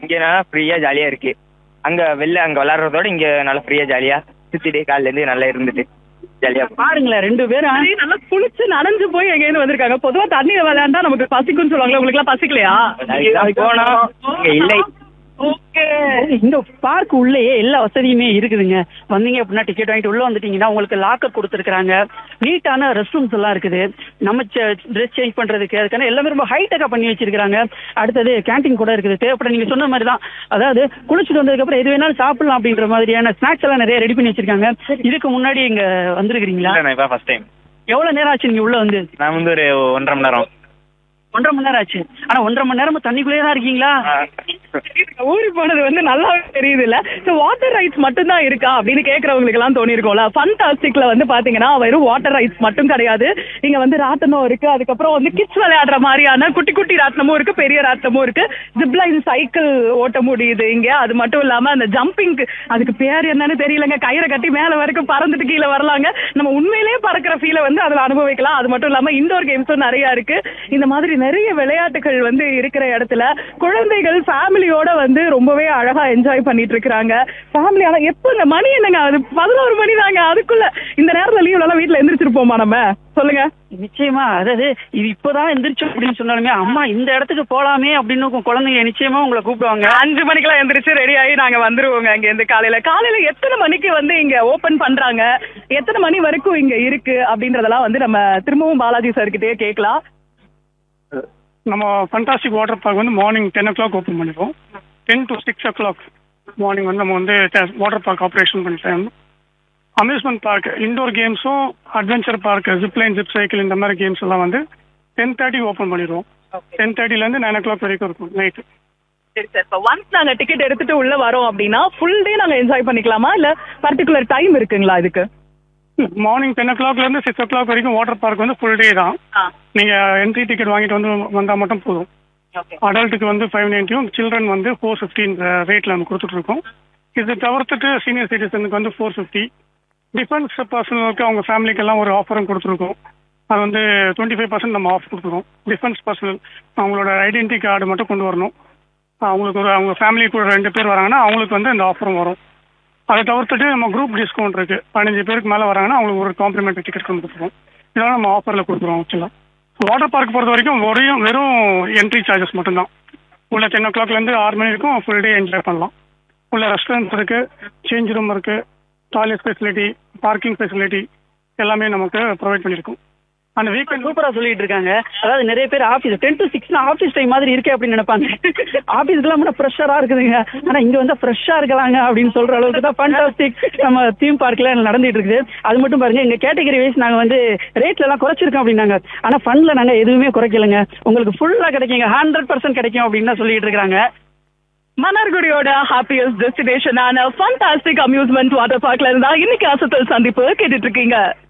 இங்க நல்லா ஃப்ரீயா ஜாலியா இருக்கு அங்க வெளில அங்க விளையாடுறதோட இங்க நல்லா ஃப்ரீயா ஜாலியா சுத்திட்டு காலைல இருந்து நல்லா இருந்துட்டு ஜாலியா பாருங்களேன் ரெண்டு பேரும் நல்லா குளிச்சு நனைஞ்சு போய் எங்கேயிருந்து வந்திருக்காங்க பொதுவா தண்ணியில விளையாண்டா நமக்கு பசிக்கும்னு சொல்லுவாங்களே உங்களுக்கு எல்லாம் பசிக்கலையா அதுக்குதான் போனோம் இங்க இல்லை ஓகே இந்த பார்க் உள்ளேயே எல்லா வசதியுமே இருக்குதுங்க வந்தீங்க அப்படின்னா டிக்கெட் வாங்கிட்டு உள்ள வந்துட்டீங்கன்னா உங்களுக்கு லாக்கர் கொடுத்துருக்காங்க நீட்டான ரெஸ்ட் ரூம்ஸ் எல்லாம் இருக்குது நம்ம ட்ரெஸ் சேஞ்ச் பண்றதுக்கு அதுக்கான எல்லாமே ரொம்ப ஹைடெக்கா பண்ணி வச்சிருக்காங்க அடுத்தது கேண்டீன் கூட இருக்குது தேவைப்பட நீங்க சொன்ன மாதிரி தான் அதாவது குளிச்சுட்டு வந்ததுக்கு அப்புறம் எது வேணாலும் சாப்பிடலாம் அப்படின்ற மாதிரியான ஸ்நாக்ஸ் எல்லாம் நிறைய ரெடி பண்ணி வச்சிருக்காங்க இதுக்கு முன்னாடி இங்க வந்திருக்கிறீங்களா இல்ல நான் இப்ப ஃபர்ஸ்ட் டைம் எவ்வளவு நேரம் ஆச்சு நீங்க உள்ள வந்து நான் வந்து ஒரு ஒன்றரை மணி நேரம் ஒன்றரை மணி நேரம் ஆச்சு ஆனா ஒன்றரை மணி நேரமும் தண்ணிக்குள்ளேயே தான் இருக்கீங்களா ஊறி போனது வந்து நல்லாவே தெரியுது இல்ல ஸோ வாட்டர் ரைட்ஸ் மட்டும் தான் இருக்கா அப்படின்னு கேட்கறவங்களுக்கு எல்லாம் தோணி இருக்கும்ல ஃபன்டாஸ்டிக்ல வந்து பாத்தீங்கன்னா வெறும் வாட்டர் ரைட்ஸ் மட்டும் கிடையாது இங்க வந்து ராட்டனம் இருக்கு அதுக்கப்புறம் வந்து கிட்ஸ் விளையாடுற மாதிரியான குட்டி குட்டி ராட்டனமும் இருக்கு பெரிய ராட்டனமும் இருக்கு ஜிப்லைன் சைக்கிள் ஓட்ட முடியுது இங்க அது மட்டும் இல்லாம அந்த ஜம்பிங் அதுக்கு பேர் என்னன்னு தெரியலங்க கயிறை கட்டி மேல வரைக்கும் பறந்துட்டு கீழே வரலாங்க நம்ம உண்மையிலேயே பறக்கிற ஃபீலை வந்து அதுல அனுபவிக்கலாம் அது மட்டும் இல்லாம இண்டோர் கேம்ஸும் நிறைய இருக்கு இந்த மாதிரி நிறைய விளையாட்டுகள் வந்து இருக்கிற இடத்துல குழந்தைகள் ஃபேமிலியோட வந்து ரொம்பவே அழகா என்ஜாய் பண்ணிட்டு இருக்காங்க ஃபேமிலி ஆனா எப்பங்க மணி என்னங்க அது பதினோரு மணி தாங்க அதுக்குள்ள இந்த நேரத்துல லீவ்ல எல்லாம் வீட்டுல எந்திரிச்சிருப்போமா நம்ம சொல்லுங்க நிச்சயமா அதாவது இது இப்பதான் எந்திரிச்சோம் அப்படின்னு சொன்னாலுமே அம்மா இந்த இடத்துக்கு போலாமே அப்படின்னு உங்க குழந்தைங்க நிச்சயமா உங்களை கூப்பிடுவாங்க அஞ்சு மணிக்கெல்லாம் எந்திரிச்சு ரெடி ஆகி நாங்க வந்துருவோங்க இங்க இருந்து காலையில காலையில எத்தனை மணிக்கு வந்து இங்க ஓபன் பண்றாங்க எத்தனை மணி வரைக்கும் இங்க இருக்கு அப்படின்றதெல்லாம் வந்து நம்ம திரும்பவும் பாலாஜி சார் கிட்டயே கேட்கலாம் நம்ம ஃபண்டாஸ்டிக் வாட்டர் பார்க் வந்து morning ten o'clock open பண்ணிடுவோம் ten to six o'clock morning வந்து நம்ம வந்து வாட்டர் பார்க் ஆப்ரேஷன் பண்ணிட்டு அம்யூஸ்மெண்ட் பார்க் இண்டோர் கேம்ஸும் adventure park zipline zip cycle இந்த மாதிரி கேம்ஸ் எல்லாம் வந்து டென் தேர்ட்டி ஓப்பன் பண்ணிடுவோம் டென் தேர்ட்டிலேருந்து நைன் ஓ கிளாக் வரைக்கும் இருக்கும் நைட்டு சரி சார் இப்போ ஒன்ஸ் நாங்க டிக்கெட் எடுத்துட்டு உள்ள வரோம் அப்படின்னா ஃபுல் டே நாங்க என்ஜாய் பண்ணிக்கலாமா இல்ல பர்டிகுலர் டைம் இருக்குங்களா இதுக்கு மார்னிங் டென் ஓ கிளாக்லேருந்து சிக்ஸ் ஓ கிளாக் வரைக்கும் வாட்டர் பார்க் வந்து ஃபுல் டே தான் நீங்கள் என்ட்ரி டிக்கெட் வாங்கிட்டு வந்து வந்தால் மட்டும் போதும் அடல்ட்டுக்கு வந்து ஃபைவ் நைன்ட்டியும் சில்ட்ரன் வந்து ஃபோர் ஃபிஃப்டின் ரேட்டில் நம்ம கொடுத்துட்ருக்கோம் இது தவிர்த்துட்டு சீனியர் சிட்டிசனுக்கு வந்து ஃபோர் ஃபிஃப்டி டிஃபென்ஸ் பர்சனலுக்கு அவங்க ஃபேமிலிக்கெல்லாம் ஒரு ஆஃபரும் கொடுத்துருக்கோம் அது வந்து டுவெண்ட்டி ஃபைவ் பர்சன்ட் நம்ம ஆஃப் கொடுக்குறோம் டிஃபென்ஸ் பர்சனல் அவங்களோட ஐடென்டி கார்டு மட்டும் கொண்டு வரணும் அவங்களுக்கு ஒரு அவங்க ஃபேமிலி கூட ரெண்டு பேர் வராங்கன்னா அவங்களுக்கு வந்து இந்த ஆஃபரும் வரும் அதை தவிர்த்துட்டு நம்ம குரூப் டிஸ்கவுண்ட் இருக்குது பதினஞ்சு பேருக்கு மேலே வராங்கன்னா அவங்களுக்கு ஒரு காம்ப்ளிமெண்ட்ரி டிக்கெட் கொண்டு கொடுத்துருவோம் இதெல்லாம் நம்ம ஆஃபரில் கொடுக்குறோம் ஆக்சுவலாக வாட்டர் பார்க் பொறுத்த வரைக்கும் வெறும் வெறும் என்ட்ரி சார்ஜஸ் மட்டும்தான் உள்ள டென் ஓ கிளாக்லேருந்து ஆறு மணி வரைக்கும் ஃபுல் டே என்ஜாய் பண்ணலாம் உள்ள ரெஸ்டாரண்ட்ஸ் இருக்குது சேஞ்ச் ரூம் இருக்குது டாய்லெட் ஃபெசிலிட்டி பார்க்கிங் ஃபெசிலிட்டி எல்லாமே நமக்கு ப்ரொவைட் பண்ணியிருக்கோம் அந்த வீக்கெண்ட் சூப்பரா சொல்லிட்டு இருக்காங்க அதாவது நிறைய பேர் ஆபீஸ் டென் டு சிக்ஸ்னா ஆபீஸ் டைம் மாதிரி இருக்கே அப்படின்னு நினைப்பாங்க ஆபீஸ்க்குலாம் கூட ஃப்ரெஷ்ஷரா இருக்குதுங்க ஆனா இங்க வந்து ஃப்ரெஷ்ஷா இருக்கலாங்க அப்படின்னு சொல்ற அளவுக்கு தான் ஃபண்டாஸ்டிக் நம்ம தீம் பார்க்ல நடந்துட்டு இருக்குது அது மட்டும் பாருங்க எங்க கேட்டகரி வைஸ் நாங்க வந்து ரேட்ல எல்லாம் குறைச்சிருக்கோம் அப்படின்னாங்க ஆனா ஃபண்ட்ல நாங்க எதுவுமே குறைக்கலங்க உங்களுக்கு ஃபுல்லா கிடைக்குங்க ஹண்ட்ரட் பர்சன்ட் கிடைக்கும் அப்படின்னு தான் சொல்லிட்டு இருக்காங்க மன்னார்குடியோட ஹாப்பியஸ்ட் டெஸ்டினேஷனான ஃபண்டாஸ்டிக் அம்யூஸ்மெண்ட் வாட்டர் பார்க்ல இருந்தா இன்னைக்கு அசத்தல் சந்திப்பு கேட்டுட்டு இருக்கீங்க